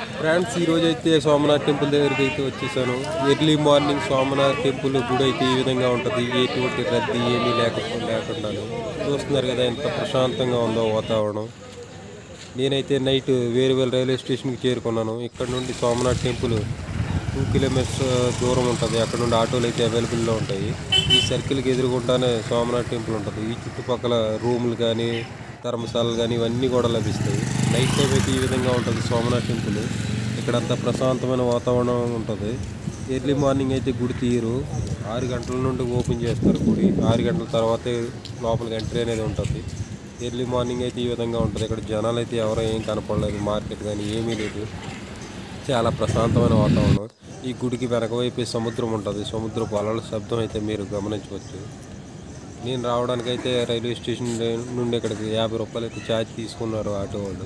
friends ఈరోజు అయితే Somnath temple దగ్గరికి అయితే వచ్చేసాను ఎర్లీ మార్నింగ్ సోమనాథ్ టెంపుల్ గుడి అయితే ఈ విధంగా ఉంటుంది ఎటువంటి రద్దీ ఏమీ లేకపోతే లేకుండా చూస్తున్నారు కదా ఎంత ప్రశాంతంగా ఉందో వాతావరణం నేనైతే నైట్ వేరువేలు రైల్వే స్టేషన్కి చేరుకున్నాను ఇక్కడ నుండి సోమనాథ్ టెంపుల్ టూ కిలోమీటర్స్ దూరం ఉంటుంది అక్కడ నుండి ఆటోలు అయితే అవైలబుల్లో ఉంటాయి ఈ సర్కిల్కి ఎదురుగుండానే సోమనాథ్ టెంపుల్ ఉంటుంది ఈ చుట్టుపక్కల రూములు కానీ ధర్మశాలలు కానీ ఇవన్నీ కూడా లభిస్తాయి నైట్ టైం అయితే ఈ విధంగా ఉంటుంది సోమనాథ్ టెంపుల్ ఇక్కడంతా ప్రశాంతమైన వాతావరణం ఉంటుంది ఎర్లీ మార్నింగ్ అయితే గుడి తీయరు ఆరు గంటల నుండి ఓపెన్ చేస్తారు గుడి ఆరు గంటల తర్వాతే లోపలికి ఎంట్రీ అనేది ఉంటుంది ఎర్లీ మార్నింగ్ అయితే ఈ విధంగా ఉంటుంది ఇక్కడ జనాలు అయితే ఎవరో ఏం కనపడలేదు మార్కెట్ కానీ ఏమీ లేదు చాలా ప్రశాంతమైన వాతావరణం ఈ గుడికి వెనక వైపు సముద్రం ఉంటుంది సముద్రపు అలల శబ్దం అయితే మీరు గమనించవచ్చు నేను రావడానికి అయితే రైల్వే స్టేషన్ నుండి ఇక్కడికి యాభై రూపాయలు అయితే ఛార్జ్ తీసుకున్నారు ఆటో వాళ్ళు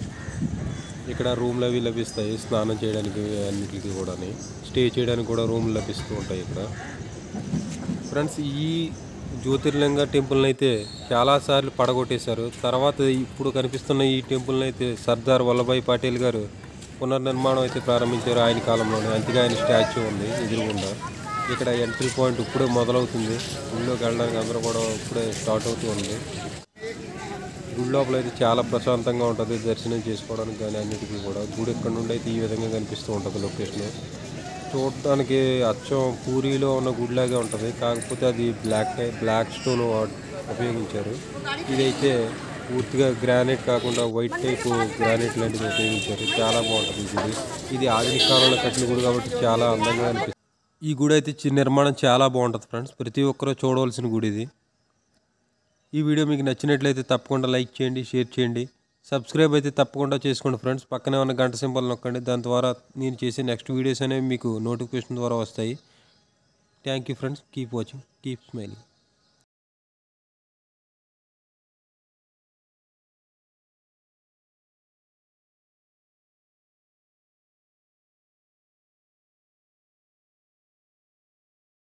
ఇక్కడ రూమ్లు అవి లభిస్తాయి స్నానం చేయడానికి అన్నిటికీ కూడా స్టే చేయడానికి కూడా రూమ్లు లభిస్తూ ఉంటాయి ఇక్కడ ఫ్రెండ్స్ ఈ జ్యోతిర్లింగ టెంపుల్ని అయితే చాలాసార్లు పడగొట్టేశారు తర్వాత ఇప్పుడు కనిపిస్తున్న ఈ టెంపుల్ని అయితే సర్దార్ వల్లభాయ్ పటేల్ గారు పునర్నిర్మాణం అయితే ప్రారంభించారు ఆయన కాలంలోనే అందుకే ఆయన స్టాచ్యూ ఉంది ఎదురుగుండా ఇక్కడ ఎంట్రీ పాయింట్ ఇప్పుడే మొదలవుతుంది గుడిలోకి వెళ్ళడానికి అందరూ కూడా ఇప్పుడే స్టార్ట్ అవుతూ ఉంది గుడి లోపల అయితే చాలా ప్రశాంతంగా ఉంటుంది దర్శనం చేసుకోవడానికి కానీ అన్నిటికీ కూడా గుడి ఇక్కడ నుండి అయితే ఈ విధంగా కనిపిస్తూ ఉంటుంది లొకేషన్ చూడడానికి అచ్చం పూరిలో ఉన్న గుడిలాగే ఉంటుంది కాకపోతే అది బ్లాక్ టై- బ్లాక్ స్టోన్ వా- ఉపయోగించారు ఇదైతే పూర్తిగా గ్రానైట్ కాకుండా వైట్ టైప్ గ్రానైట్ లాంటిది ఉపయోగించారు చాలా బాగుంటుంది ఈ గుడి ఇది ఆధునిక కాలంలో కట్టిన గుడి కాబట్టి చాలా అందంగా అనిపిస్తుంది ఈ గుడి అయితే చిన్న నిర్మాణం చాలా బాగుంటుంది ఫ్రెండ్స్ ప్రతి ఒక్కరూ చూడవలసిన గుడి ఇది ఈ వీడియో మీకు నచ్చినట్లయితే తప్పకుండా లైక్ చేయండి షేర్ చేయండి సబ్స్క్రైబ్ అయితే తప్పకుండా చేసుకోండి ఫ్రెండ్స్ పక్కనే ఉన్న గంట సింబల్ నొక్కండి దాని ద్వారా నేను చేసే నెక్స్ట్ వీడియోస్ అనేవి మీకు నోటిఫికేషన్ ద్వారా వస్తాయి thank you friends keep watching keep smiling